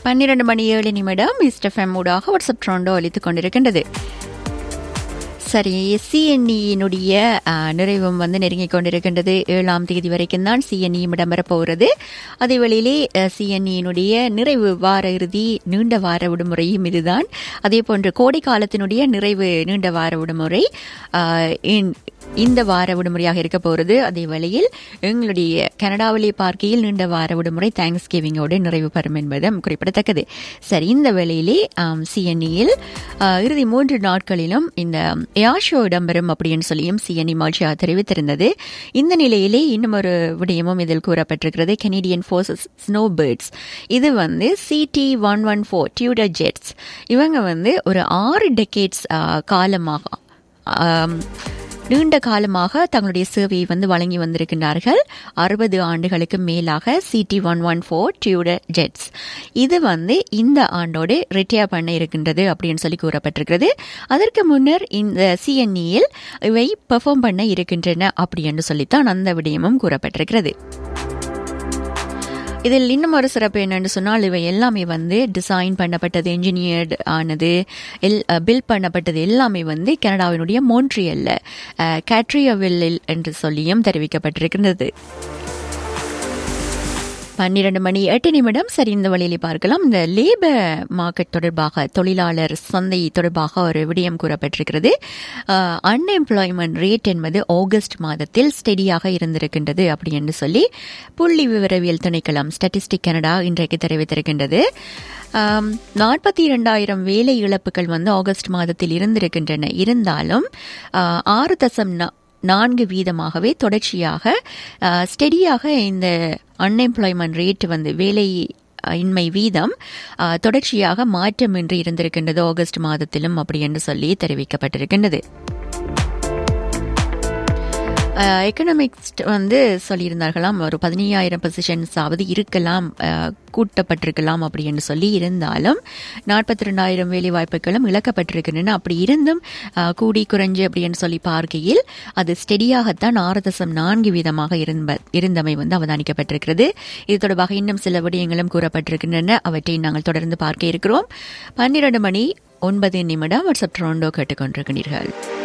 பன்னிரண்டு மணி ஏழு நிமிடம் மிஸ்டர் ஃபெம் ஊடாக வாட்ஸ்அப் ட்ரோண்டோ அளித்துக் கொண்டிருக்கின்றது சரி சிஎன்இனுடைய நிறைவும் வந்து நெருங்கிக் கொண்டிருக்கின்றது ஏழாம் தேதி வரைக்கும் தான் சிஎன்இ இடம்பெறப் போகிறது அதே வேளையிலே சிஎன்இனுடைய நிறைவு வார இறுதி நீண்ட வார விடுமுறையும் இதுதான் அதே போன்று கோடை காலத்தினுடைய நிறைவு நீண்ட வார விடுமுறை இந்த வார விடுமுறையாக இருக்க போகிறது அதே வேளையில் எங்களுடைய கனடாவிலே பார்க்கையில் நீண்ட வார விடுமுறை தேங்க்ஸ் கிவிங்கோடு நிறைவு பெறும் என்பதும் குறிப்பிடத்தக்கது சரி இந்த வேளையிலே சிஎன்இயில் இறுதி மூன்று நாட்களிலும் இந்த ஏஷோ இடம்பெறும் அப்படின்னு சொல்லியும் சிஎன்இ மால்ஷியா தெரிவித்திருந்தது இந்த நிலையிலே இன்னும் ஒரு விடயமும் இதில் கூறப்பட்டிருக்கிறது கெனடியன் ஃபோர்ஸஸ் ஸ்னோ பேர்ட்ஸ் இது வந்து CD one one four Tudor jets இவங்க வந்து ஒரு ஆறு டெக்கேட்ஸ் காலமாக நீண்ட காலமாக தங்களுடைய சேவையை வந்து வழங்கி வந்திருக்கின்றார்கள் அறுபது ஆண்டுகளுக்கு மேலாக CD one one four Tudor jets இது வந்து இந்த ஆண்டோடு ரிட்டையர் பண்ண இருக்கின்றது அப்படின்னு சொல்லி கூறப்பட்டிருக்கிறது அதற்கு முன்னர் இந்த சிஎன்இயில் இவை பெர்ஃபார்ம் பண்ண இருக்கின்றன அப்படின்னு சொல்லித்தான் அந்த விடயமும் கூறப்பட்டிருக்கிறது இதில் இன்னும் ஒரு சிறப்பு என்னன்னு சொன்னால் இவை எல்லாமே வந்து டிசைன் பண்ணப்பட்டது என்ஜினியர்டு ஆனது எல் பில் பண்ணப்பட்டது எல்லாமே வந்து கனடாவினுடைய மோன்ட்ரியல்ல கேட்ரியோவில்லில் என்று சொல்லியும் தெரிவிக்கப்பட்டிருக்கிறது பன்னிரண்டு மணி எட்டு நிமிடம் சரி இந்த வழியிலே பார்க்கலாம் இந்த லேபர் மார்க்கெட் தொடர்பாக தொழிலாளர் சந்தை தொடர்பாக ஒரு விடயம் கூறப்பட்டிருக்கிறது அன்எம்ப்ளாய்மெண்ட் ரேட் என்பது ஆகஸ்ட் மாதத்தில் ஸ்டெடியாக இருந்திருக்கின்றது அப்படி என்று சொல்லி புள்ளி விவரவியல் திணைக்களம் ஸ்டாட்டிஸ்டிக் கனடா இன்றைக்கு தெரிவித்திருக்கின்றது நாற்பத்தி இரண்டாயிரம் வேலை இழப்புகள் வந்து ஆகஸ்ட் மாதத்தில் இருந்திருக்கின்றன இருந்தாலும் ஆறு தசம் நான்கு வீதமாகவே தொடர்ச்சியாக ஸ்டெடியாக இந்த அன்எம்ப்ளாய்மெண்ட் ரேட் வந்து வேலை இன்மை வீதம் தொடர்ச்சியாக மாற்றமின்றி இருந்திருக்கின்றது ஆகஸ்ட் மாதத்திலும் அப்படி என்று சொல்லி தெரிவிக்கப்பட்டிருக்கின்றது எக்கனாமிக்ஸ் வந்து சொல்லியிருந்தார்களாம் ஒரு பதினையாயிரம் பொசிஷன்ஸ் ஆவது இருக்கலாம் கூட்டப்பட்டிருக்கலாம் அப்படின்னு சொல்லி இருந்தாலும் நாற்பத்தி ரெண்டாயிரம் வேலை வாய்ப்புகளும் இழக்கப்பட்டிருக்கின்றன அப்படி இருந்தும் கூடி குறைஞ்சு அப்படின்னு சொல்லி பார்க்கையில் அது ஸ்டெடியாகத்தான் ஆறு தசம் நான்கு வீதமாக இருந்த இருந்தமை வந்து அவதானிக்கப்பட்டிருக்கிறது இது தொடர்பாக இன்னும் சில விடயங்களும் கூறப்பட்டிருக்கின்றன அவற்றை நாங்கள் தொடர்ந்து பார்க்க இருக்கிறோம் பன்னிரண்டு மணி ஒன்பது நிமிடம் வாட்ஸ்அப் ட்ரோண்டோ கேட்டுக்கொண்டிருக்கிறீர்கள்